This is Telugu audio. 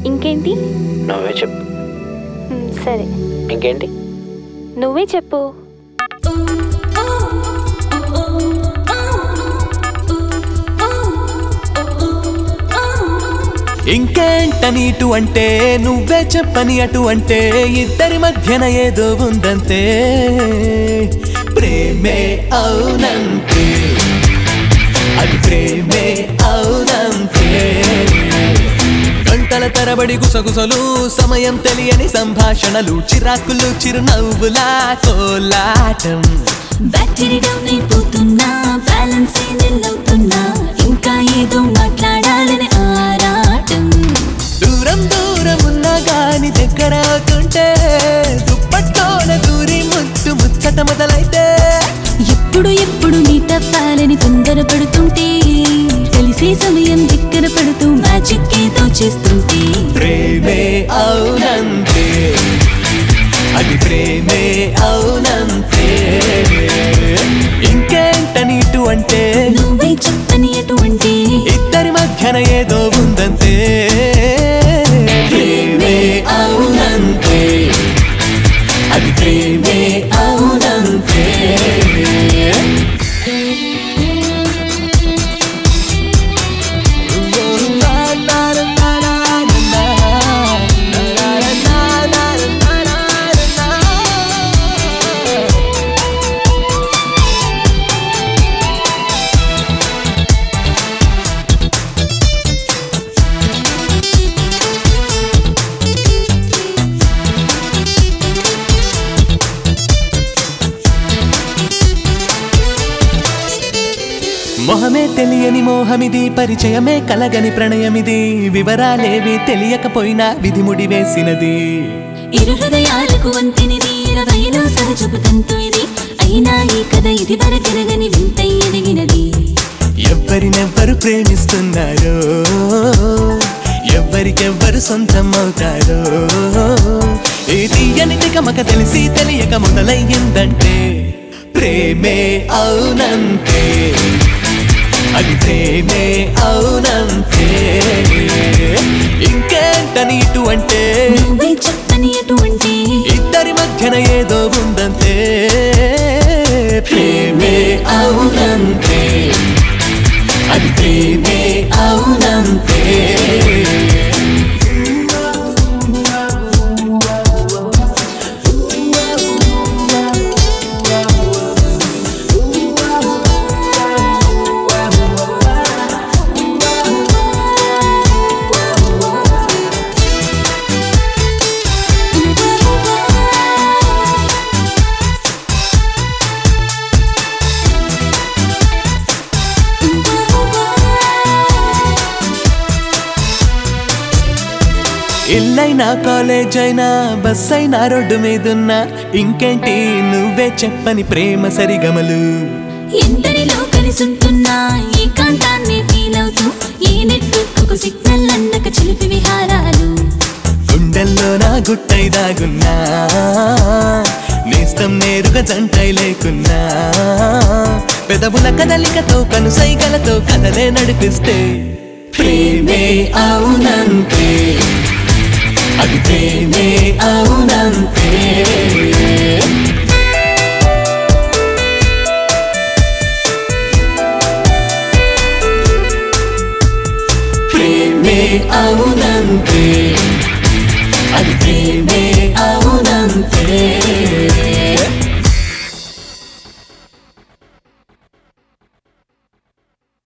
ఇంకేంటి నువ్వే చెప్పు మ్, సరే ఇంకేంటి నువ్వే చెప్పు ఇంకేంటని ఇటు అంటే నువ్వే చెప్పని అటు అంటే ఇద్దరి మధ్యన ఏదో ఉందంతే ప్రేమే అవునంతే అది ప్రేమే అవునంతే గంటల తరబడి గుసగుసలు సమయం తెలియని సంభాషణలు చిరాకులు చిరునవ్వులా కోలాటం బ్యాటరీ డౌన్ అయిపోతున్నా బ్యాలెన్స్ అవుతున్నా ఇంకా ఏదో మాట్లాడాలని ఆరాటం దూరం దూరం ఉన్నా గాని దగ్గర అవుతుంటే దుప్పట్లోన దూరి ముద్దు ముచ్చట మొదలైతే ఎప్పుడు ఎప్పుడు మీట్ అవ్వాలని తొందరపడుతుంటే కలిసే సమయం దగ్గర పడుతూ మ్యాజిక్ ఏదో చేస్తుంటే ప్రేమే అవునంతే అది ప్రేమే అవునంతే ఇంకేంటని ఇటు అంటే నువ్వే చెప్పని అటువంటి ఇద్దరి మధ్యన ఏదో ఉందంతే ప్రేమే అవునంతే అది ప్రేమే అవునంతే మొహమే తెలియని మోహమిది పరిచయమే కలగని ప్రణయమిది వివరాలేవి తెలియకపోయినా విధి ముడి వేసినది ఇరు హృదయాలకు వంతెనిది ఇరవైలో సహజపు తంతు ఇది అయినా ఈ కథ ఇది వరకెరగని వింత ఎదిగినది ఎవ్వరినెవ్వరు ప్రేమిస్తున్నారో ఎవ్వరికెవ్వరు సొంతం అవుతారో ఈ తీయని తికమక తెలిసి తెలియక మొదలయ్యిందంటే ప్రేమే అవునంతే అది ప్రేమే అవునంతే ఇంకేంటని ఇటు అంటే నువ్వే చెప్పని అటువంటి ఇద్దరి మధ్యన ఏదో ఉందంతే ప్రేమే అవునంతే అది ప్రేమే అవునంతే ఇల్లైనా కాలేజ్ అయినా బస్ అయినా రోడ్డు మీదున్నా ఇంకేంటి నువ్వే చెప్పని ప్రేమ సరిగమలు ఎందరిలో కలిసుంటున్నా ఏకాంతాన్ని ఫీల్ అవుతూ ఏ నెట్వర్క్ సిగ్నల్ అందక చిలిపి విహారాలు గుండెల్లో నా గుట్టై దాగున్నా నేస్తం నేరుగా జంటై లేకున్నా పెదవుల కదలికతో కనుసైగలతో కదలే నడిపిస్తే ప్రేమే అవునంతే అది ప్రేమే అవునంతే ప్రేమే అవునంతే అది ప్రేమే అవునంతే